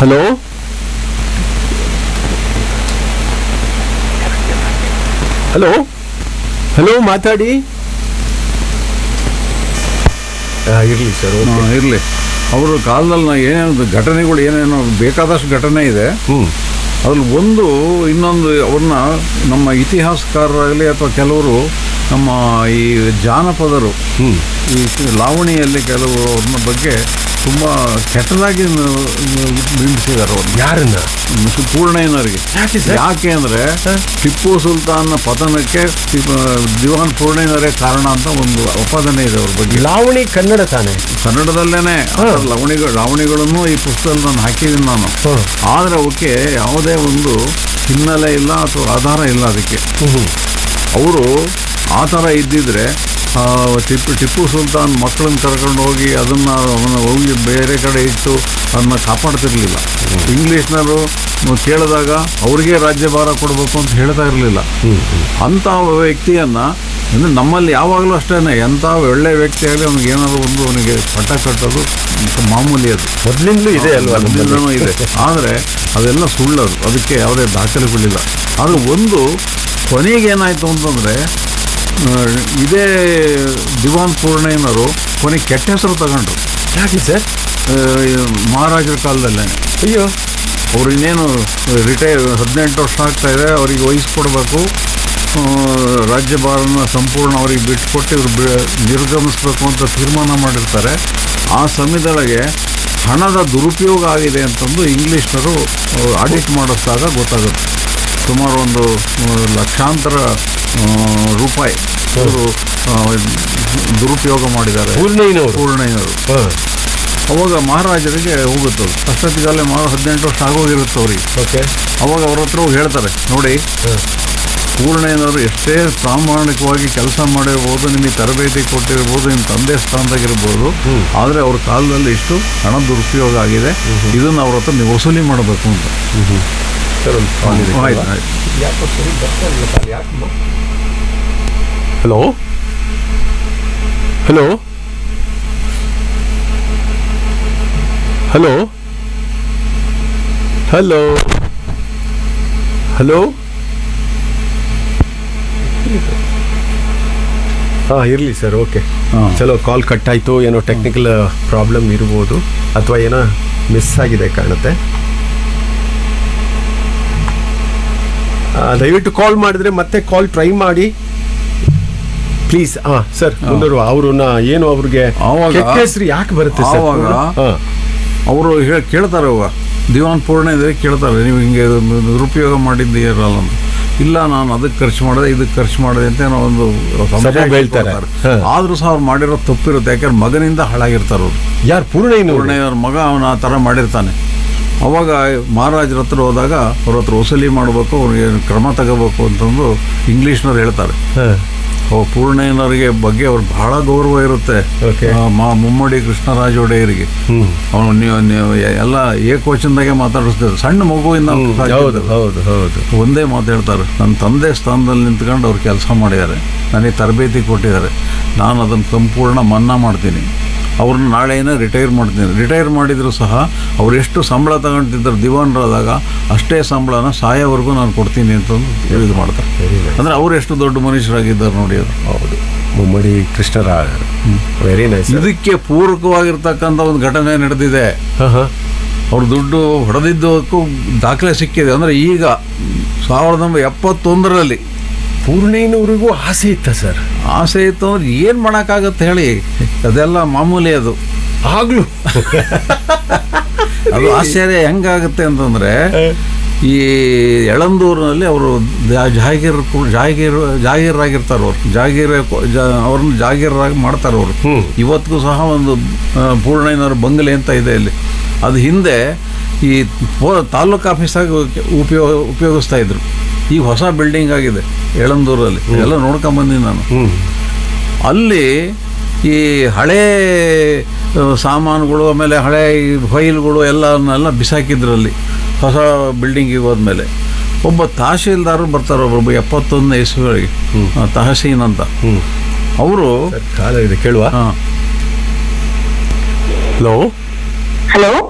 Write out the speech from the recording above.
Hello hello hello ಮಾತಾಡಿ ಇರಲಿ sir ಇರಲಿ ಅವರ ಕಾಲದಲ್ಲಿ ನಾ ಏನೇನು ಘಟನೆಗಳು ಏನೇನೋ ಬೇಕಾದಷ್ಟು ಘಟನೆ ಇದೆ ಹ್ಞೂ ಅದ್ರಲ್ಲಿ ಒಂದು ಇನ್ನೊಂದು ಅವ್ರನ್ನ ನಮ್ಮ ಇತಿಹಾಸಕಾರರಾಗಲಿ ಅಥವಾ ಕೆಲವರು ನಮ್ಮ ಈ ಜಾನಪದರು ಹ್ಞೂ ಈ ಲಾವಣಿಯಲ್ಲಿ ಕೆಲವು ಅವ್ರನ್ನ ಬಗ್ಗೆ ತುಂಬ ಕೆಟ್ಟದಾಗಿ ಬಿಂಬಿಸಿದ್ದಾರೆ ಅವ್ರನ್ನ ಯಾರನ್ನ ಮುಸು- ಪೂರ್ಣಯ್ಯನವರಿಗೆ ಯಾಕೆ ಸರ್? ಯಾಕೆ ಅಂದ್ರೆ ಟಿಪ್ಪು ಸುಲ್ತಾನ್ನ ಪತನಕ್ಕೆ ಟಿಪ್ಪು- ದಿವಾನ್ ಪೂರ್ಣಯ್ಯನವರೇ ಕಾರಣ ಅಂತ ಒಂದು ಅಪಾದನೆ ಇದೆ ಅವ್ರ ಬಗ್ಗೆ ಲಾವಣಿ ಕನ್ನಡ ತಾನೆ ಕನ್ನಡದಲ್ಲೇನೆ ಆ ಥರ ಲವಣಿಗಳು ಲಾವಣಿಗಳನ್ನು ಈ ಪುಸ್ತಕದಲ್ಲಿ ನಾನು ಹಾಕಿದ್ದೀನಿ ನಾನು ಹಾಂ ಆದರೆ ಅವಕ್ಕೆ ಯಾವುದೇ ಒಂದು ಹಿನ್ನೆಲೆ ಇಲ್ಲ ಅಥವಾ ಆಧಾರ ಇಲ್ಲ ಅದಕ್ಕೆ ಹ್ಞೂ ಅವರು ಆ ಥರ ಇದ್ದಿದ್ರೆ ಆ, ಟಿಪ್ಪು ಟಿಪ್ಪು ಸುಲ್ತಾನ್ ಮಕ್ಕಳನ್ನ ಕರ್ಕೊಂಡು ಹೋಗಿ ಅದನ್ನು ಅವನ್ನ ಹೋಗಿ ಬೇರೆ ಕಡೆ ಇಟ್ಟು ಅದನ್ನ ಕಾಪಾಡ್ತಿರ್ಲಿಲ್ಲ ಇಂಗ್ಲೀಷ್ನವರು ಕೇಳಿದಾಗ ಅವ್ರಿಗೆ ರಾಜ್ಯಭಾರ ಕೊಡಬೇಕು ಅಂತ ಹೇಳ್ತಾ ಇರಲಿಲ್ಲ ಅಂಥ ವ್ಯಕ್ತಿಯನ್ನು ಅಂದರೆ ನಮ್ಮಲ್ಲಿ ಯಾವಾಗಲೂ ಅಷ್ಟೇ ಎಂಥ ಒಳ್ಳೆ ವ್ಯಕ್ತಿ ಆಗಲಿ ಅವ್ನಿಗೆ ಏನಾದರೂ ಒಂದು ಅವನಿಗೆ ಪಟ್ಟ ಕಟ್ಟೋದು ಮಾಮೂಲಿ ಅದು ಮೊದಲಿಂದಲೂ ಇದೆ ಅಲ್ವಾ ನಮ್ಮಲ್ಲಿ? ಮೊದಲಿಂದನೂ ಇದೆ ಆದರೆ ಅದೆಲ್ಲ ಸುಳ್ಳದು ಅದಕ್ಕೆ ಯಾವುದೇ ದಾಖಲೆಗಳಿಲ್ಲ ಆದರೆ ಒಂದು ಕೊನೆಗೆ ಏನಾಯಿತು ಅಂತಂದರೆ ಇದೇ ದಿವಾನ್ ಪೂರ್ಣಯ್ಯನವರು ಕೊನೆಗೆ ಕೆಟ್ಟ ಹೆಸರು ತಗೊಂಡ್ರು ಯಾಕೆ ಸರ್ ಆ, ಈ ಮಹಾರಾಜರ ಕಾಲದಲ್ಲೇ ಅಯ್ಯೋ ಅವ್ರು ಇನ್ನೇನು ರಿಟೈರ್ ಹದಿನೆಂಟು ವರ್ಷ ಆಗ್ತಾ ಇದೆ ಅವ್ರಿಗೆ ವಯಸ್ಸು ಕೊಡಬೇಕು ರಾಜ್ಯಭಾರನ ಸಂಪೂರ್ಣ ಅವ್ರಿಗೆ ಬಿಟ್ಟುಕೊಟ್ಟು ಇವ್ರು ಬಿ- ನಿರ್ಗಮಿಸ್ಬೇಕು ಅಂತ ತೀರ್ಮಾನ ಮಾಡಿರ್ತಾರೆ ಆ ಸಮಯದೊಳಗೆ ಹಣದ ದುರುಪಯೋಗ ಆಗಿದೆ ಅಂತಂದು ಇಂಗ್ಲೀಷ್ನರು ಆಡಿಟ್ ಮಾಡಿಸಿದಾಗ ಗೊತ್ತಾಗುತ್ತೆ ಸುಮಾರು ಒಂದು ಆ, ಲಕ್ಷಾಂತರ ಆ, ರೂಪಾಯಿ ಅವರು ದುರುಪಯೋಗ ಮಾಡಿದ್ದಾರೆ ಪೂರ್ಣಯ್ಯನವರು ಪೂರ್ಣಯ್ಯನವರು ಹಾಂ ಅವಾಗ ಮಹಾರಾಜರಿಗೆ ಹೋಗುತ್ತದು ಅಷ್ಟೊತ್ತಿಗಲ್ಲೇ ಮಹಾ ಹದಿನೆಂಟು ವರ್ಷ ಆಗೋಗಿರುತ್ತೆ ಅವ್ರಿಗೆ ಓಕೆ ಅವಾಗ ಅವ್ರ ಹತ್ರ ಹೋಗಿ ಹೇಳ್ತಾರೆ ನೋಡಿ ಪೂರ್ಣಯ್ಯನವರು ಎಷ್ಟೇ ಪ್ರಾಮಾಣಿಕವಾಗಿ ಕೆಲಸ ಮಾಡಿರ್ಬೋದು ನಿಮಗೆ ತರಬೇತಿ ಕೊಟ್ಟಿರ್ಬೋದು ನಿಮ್ಮ ತಂದೆ ಸ್ಥಾನದಾಗಿರ್ಬೋದು ಆದರೆ ಅವ್ರ ಕಾಲದಲ್ಲಿ ಇಷ್ಟು ಹಣ ದುರುಪಯೋಗ ಆಗಿದೆ ಇದನ್ನು ಅವ್ರ ಹತ್ರ ನೀವು ವಸೂಲಿ ಮಾಡಬೇಕು ಅಂತ ಸರ್ ಒಂದು ಕಾಲ್ ಇದೆ ಆಯ್ತು ಆಯ್ತು hello hello hello hello hello ಹಾಂ ಇರಲಿ ಸರ್ ಓಕೆ ಹಾಂ. ಚಲೋ ಕಾಲ್ ಕಟ್ ಆಯಿತು ಏನೋ ಟೆಕ್ನಿಕಲ್ ಪ್ರಾಬ್ಲಮ್ ಇರ್ಬೋದು ಅಥವಾ ಏನೋ ಮಿಸ್ ಆಗಿದೆ ಕಾಣುತ್ತೆ ಆ, ದಯವಿಟ್ಟು ಕಾಲ್ ಮಾಡಿದ್ರೆ ಮತ್ತೆ ಕಾಲ್ ಟ್ರೈ ಮಾಡಿ ಪ್ಲೀಸ್ ಹಾ ಸರ್ ಮುಂದರು ಅವ್ರನ್ನ ಏನು ಅವ್ರಿಗೆ ಆವಾಗ- ಕೆಟ್ಟ ಹೆಸರು ಯಾಕೆ ಬರುತ್ತೆ ಸರ್ ಆವಾಗ ಹಾ. ಅವರು ಹೇಳಿ ಕೇಳ್ತಾರೆ ಅವಾಗ ದಿವಾನ್ ಪೂರ್ಣಯ್ಯನವರಿಗೆ ಕೇಳ್ತಾರೆ ನೀವು ಹಿಂಗೆ ದುರುಪಯೋಗ ಮಾಡಿದ್ದೀರಲ್ಲ ಅಂತ ಇಲ್ಲ ನಾನು ಅದಕ್ಕೆ ಖರ್ಚು ಮಾಡಿದೆ ಇದಕ್ಕೆ ಖರ್ಚು ಮಾಡಿದೆ ಅಂತ ಏನೋ ಒಂದು ಸಬೂಬ್ ಹೇಳ್ತಾರೆ. ಹಾ. ಆದರೂ ಸಹ ಅವ್ರು ಮಾಡಿರೋ ತಪ್ಪಿರುತ್ತೆ ಯಾಕಂದ್ರೆ ಮಗನಿಂದ ಹಾಳಾಗಿರ್ತಾರೆ ಅವರು ಯಾರು ಪೂರ್ಣಯ್ಯನವರು ಪೂರ್ಣಯ್ಯವ್ರ ಮಗ ಅವನ ಆ ಥರ ಮಾಡಿರ್ತಾನೆ ಅವಾಗ ಮಹಾರಾಜರ ಹತ್ರ ಹೋದಾಗ ಅವ್ರ ಹತ್ರ ವಸೂಲಿ ಮಾಡಬೇಕು ಅವ್ರಿಗೆ ಕ್ರಮ ತಗೋಬೇಕು ಅಂತಂದು ಇಂಗ್ಲೀಷ್ನವ್ರು ಹೇಳ್ತಾರೆ ಹಾ. ಓ ಪೂರ್ಣಯ್ಯನವರಿಗೆ ಬಗ್ಗೆ ಅವ್ರಿಗೆ ಬಹಳ ಗೌರವ ಇರುತ್ತೆ Okay. ಆ, ಮಾ ಮುಮ್ಮಡಿ ಕೃಷ್ಣರಾಜ ಒಡೆಯರಿಗೆ ಹ್ಮ್ ಅವನು ನೀವು ನೀವು ಎಲ್ಲ ಏಕವಚನದಾಗೆ ಮಾತಾಡಿಸ್ತಾರೆ ಸಣ್ಣ ಮಗುವಿಂದ ಹ್ಮ್. ಹೌದು ಸಾಕಿದ್ದಾರೆ. ಹೌದು ಹೌದು ಒಂದೇ ಮಾತು ಹೇಳ್ತಾರೆ ನನ್ನ ತಂದೆ ಸ್ಥಾನದಲ್ಲಿ ನಿಂತ್ಕೊಂಡು ಅವ್ರು ಕೆಲಸ ಮಾಡಿದ್ದಾರೆ ನನಗೆ ತರಬೇತಿ ಕೊಟ್ಟಿದ್ದಾರೆ ನಾನು ಅದನ್ನು ಸಂಪೂರ್ಣ ಮನ್ನಾ ಮಾಡ್ತೀನಿ ಅವ್ರನ್ನ ನಾಳೆನೇ ರಿಟೈರ್ ಮಾಡ್ತೀನಿ ರಿಟೈರ್ ಮಾಡಿದ್ರು ಸಹ ಅವ್ರು ಎಷ್ಟು ಸಂಬಳ ತಗೊಂತಿದ್ದಾರೆ ದಿವಾನರಾದಾಗ ಅಷ್ಟೇ ಸಂಬಳನ ಸಾಯೋವರೆಗೂ ನಾನು ಕೊಡ್ತೀನಿ ಅಂತಂದು ಇದು ಮಾಡ್ತಾರೆ ಅಂದರೆ ಅವ್ರು ಎಷ್ಟು ದೊಡ್ಡ ಮನುಷ್ಯರಾಗಿದ್ದಾರೆ ನೋಡಿ ಅದು ಹೌದು ಮುಮ್ಮಡಿ ಕೃಷ್ಣರಾಜ ವೆರಿ ನೈಸ್ ಇದಕ್ಕೆ ಪೂರಕವಾಗಿರ್ತಕ್ಕಂಥ ಒಂದು ಘಟನೆ ನಡೆದಿದೆ ಹಾ ಹಾ ಅವ್ರು ದುಡ್ಡು ಹೊಡೆದಿದ್ದಕ್ಕೂ ದಾಖಲೆ ಸಿಕ್ಕಿದೆ ಅಂದರೆ ಈಗ ಸಾವಿರದ ಒಂಬೈನೂರ ಎಪ್ಪತ್ತೊಂದರಲ್ಲಿ ಪೂರ್ಣಯ್ಯನವ್ರಿಗೂ ಆಸೆ ಇತ್ತ ಸರ್ ಆಸೆ ಇತ್ತು ಅಂದ್ರೆ ಏನು ಮಾಡೋಕ್ಕಾಗತ್ತೆ ಹೇಳಿ ಅದೆಲ್ಲ ಮಾಮೂಲಿ ಅದು ಆಗ್ಲೂ ಅದು ಆಶ್ಚರ್ಯ ಹೆಂಗಾಗುತ್ತೆ ಅಂತಂದರೆ ಈ ಯಳಂದೂರಿನಲ್ಲಿ ಅವರು ಜಾಗೀರ್ ಜಾಗೀರ್ ಜಾಗೀರಾಗಿರ್ತಾರೆ ಅವರು ಜಾಗೀರ್ ಅವ್ರನ್ನ ಜಾಗೀರಾಗಿ ಮಾಡ್ತಾರೆ ಅವರು ಹ್ಮ್. ಇವತ್ತಿಗೂ ಸಹ ಒಂದು ಆ, ಪೂರ್ಣಯ್ಯನವರ ಬಂಗಲೆ ಅಂತ ಇದೆ ಇಲ್ಲಿ ಅದು ಹಿಂದೆ ಈ ಪೋ- ತಾಲೂಕು ಆಫೀಸಾಗಿ ಉಪಯೋಗ ಉಪಯೋಗಿಸ್ತಾ ಇದ್ರು ಈಗ ಹೊಸ ಬಿಲ್ಡಿಂಗ್ ಆಗಿದೆ ಯಳಂದೂರಲ್ಲಿ ಎಲ್ಲ ನೋಡ್ಕೊಂಬಂದಿನಿ ನಾನು ಹ್ಮ್ ಅಲ್ಲಿ ಈ ಹಳೇ ಆ, ಸಾಮಾನುಗಳು ಆಮೇಲೆ ಹಳೆ ಈ ಫೈಲ್ಗಳು ಎಲ್ಲವನ್ನೆಲ್ಲ ಬಿಸಾಕಿದ್ರಲ್ಲಿ ಹೊಸ ಬಿಲ್ಡಿಂಗಿಗೆ ಹೋದ್ಮೇಲೆ ಒಬ್ಬ ತಹಶೀಲ್ದಾರರು ಬರ್ತಾರೆ ಒಬ್ಬ ಎಪ್ಪತ್ತೊಂದನೇ ಇಸ್ವಿಗಳಿಗೆ ಆ, ತಹಸೀನ್ ಅಂತ ಹ್ಮ್ ಅವರು ಸರ್ ಕಾಲ ಇದೆ ಕೇಳುವ ಹಾಂ ಹಲೋ ಹಲೋ